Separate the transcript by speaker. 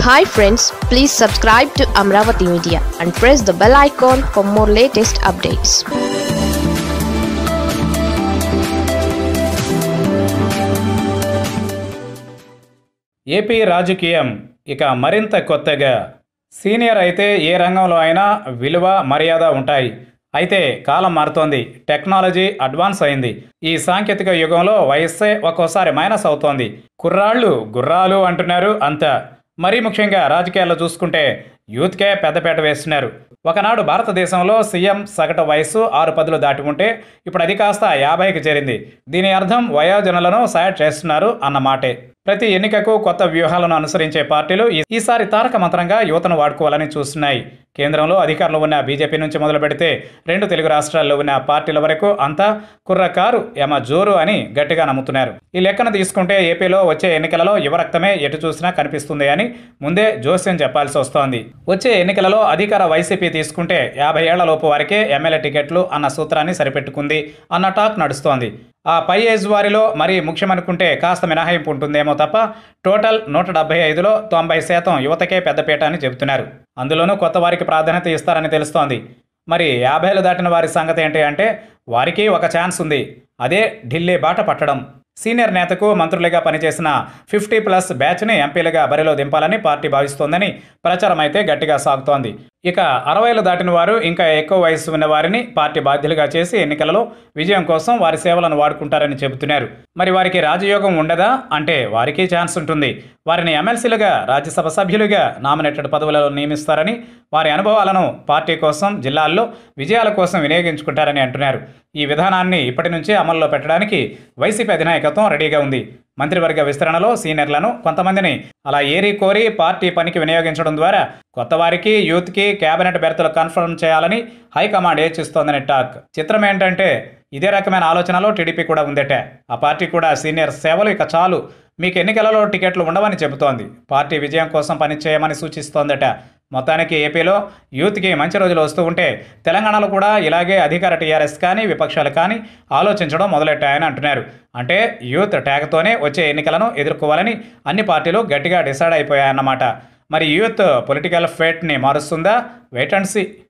Speaker 1: hi friends please subscribe to Amaravati media and press the bell icon for more latest updates
Speaker 2: AP రాజకీయం ఇక మరింత కొత్తగా senior అయితే ఏ రంగంలో అయినా విలువ మర్యాద ఉంటాయి అయితే కాలం మారుతోంది టెక్నాలజీ అడ్వాన్స్ అయింది ఈ సాంకేతిక యుగంలో వయస్సే ఒక్కోసారి మైనస్ అవుతోంది కుర్రాళ్ళు గుర్రాలు అంటున్నారు అంతా మరీ ముఖ్యంగా రాజకీయాల్లో చూసుకుంటే యూత్కే పెద్దపేట వేస్తున్నారు ఒకనాడు భారతదేశంలో సీఎం సగటు వయస్సు ఆరు పదులు దాటి ఉంటే ఇప్పుడు అది కాస్త యాభైకి చేరింది దీని అర్థం వయోజనులను సయాడ్ చేస్తున్నారు అన్నమాటే ప్రతి ఎన్నికకు కొత్త వ్యూహాలను అనుసరించే పార్టీలు ఈ- ఈసారి తారక మంత్రంగా యువతను వాడుకోవాలని చూస్తున్నాయి కేంద్రంలో అధికారంలో ఉన్న బీజేపీ నుంచి మొదలు పెడితే రెండు తెలుగు రాష్ట్రాల్లో ఉన్న పార్టీల వరకు అంతా కుర్రకారు యమ జోరు అని గట్టిగా నమ్ముతున్నారు ఈ లెక్కన తీసుకుంటే ఏపీలో వచ్చే ఎన్నికలలో యువరక్తమే ఎటు చూసినా కనిపిస్తుంది అని ముందే జోస్యం చెప్పాల్సి వస్తోంది వచ్చే ఎన్నికలలో అధికార వైసీపీ తీసుకుంటే యాభై ఏళ్ల లోపు వారికే ఎమ్మెల్యే టికెట్లు అన్న సూత్రాన్ని సరిపెట్టుకుంది అన్న టాక్ నడుస్తోంది ఆ పై ఏజ్ వారిలో మరీ ముఖ్యమనుకుంటే కాస్త మినహాయింపు ఉంటుందేమో తప్ప టోటల్ నూట డెబ్బై ఐదులో తొంభై శాతం యువతకే పెద్దపీట అని చెబుతున్నారు అందులోనూ కొత్త వారికి ప్రాధాన్యత ఇస్తారని తెలుస్తోంది మరి యాభైలు దాటిన వారి సంగతి ఏంటి అంటే వారికి ఒక ఛాన్స్ ఉంది అదే ఢిల్లీ బాట పట్టడం సీనియర్ నేతకు మంత్రులుగా పనిచేసిన ఫిఫ్టీ ప్లస్ బ్యాచ్ని ఎంపీలుగా బరిలో దింపాలని పార్టీ భావిస్తోందని ప్రచారం అయితే గట్టిగా సాగుతోంది ఇక అరవైలు దాటిన వారు ఇంకా ఎక్కువ వయసు ఉన్న వారిని పార్టీ బాధ్యులుగా చేసి ఎన్నికలలో విజయం కోసం వారి సేవలను వాడుకుంటారని చెబుతున్నారు మరి వారికి రాజయోగం ఉండదా అంటే వారికి ఛాన్స్ ఉంటుంది వారిని ఎమ్మెల్సీలుగా రాజ్యసభ సభ్యులుగా నామినేటెడ్ పదవులలో నియమిస్తారని వారి అనుభవాలను పార్టీ కోసం జిల్లాల్లో విజయాల కోసం వినియోగించుకుంటారని అంటున్నారు ఈ విధానాన్ని ఇప్పటి నుంచే అమల్లో పెట్టడానికి వైసీపీ అధినాయకత్వం రెడీగా ఉంది మంత్రివర్గ విస్తరణలో సీనియర్లను కొంతమందిని అలా ఏరి కోరి పార్టీ పనికి వినియోగించడం ద్వారా కొత్త వారికి యూత్కి కేబినెట్ బెర్తులు కన్ఫర్మ్ చేయాలని హైకమాండ్ యోచిస్తోందని టాక్ చిత్రం ఏంటంటే ఇదే రకమైన ఆలోచనలో టీడీపీ కూడా ఉందట ఆ పార్టీ కూడా సీనియర్ సేవలు ఇక చాలు మీకు ఎన్నికలలో టికెట్లు ఉండవని చెబుతోంది పార్టీ విజయం కోసం పనిచేయమని సూచిస్తోందట మొత్తానికి ఏపీలో యూత్కి మంచి రోజులు వస్తూ ఉంటే తెలంగాణలో కూడా ఇలాగే అధికార టీఆర్ఎస్ కానీ విపక్షాలు కానీ ఆలోచించడం మొదలెట్టాయని అంటున్నారు అంటే యూత్ ట్యాగ్తోనే వచ్చే ఎన్నికలను ఎదుర్కోవాలని అన్ని పార్టీలు గట్టిగా డిసైడ్ అయిపోయాయన్నమాట మరి యూత్ పొలిటికల్ ఫేట్ని మారుస్తుందా వెయిట్ అండ్ సీ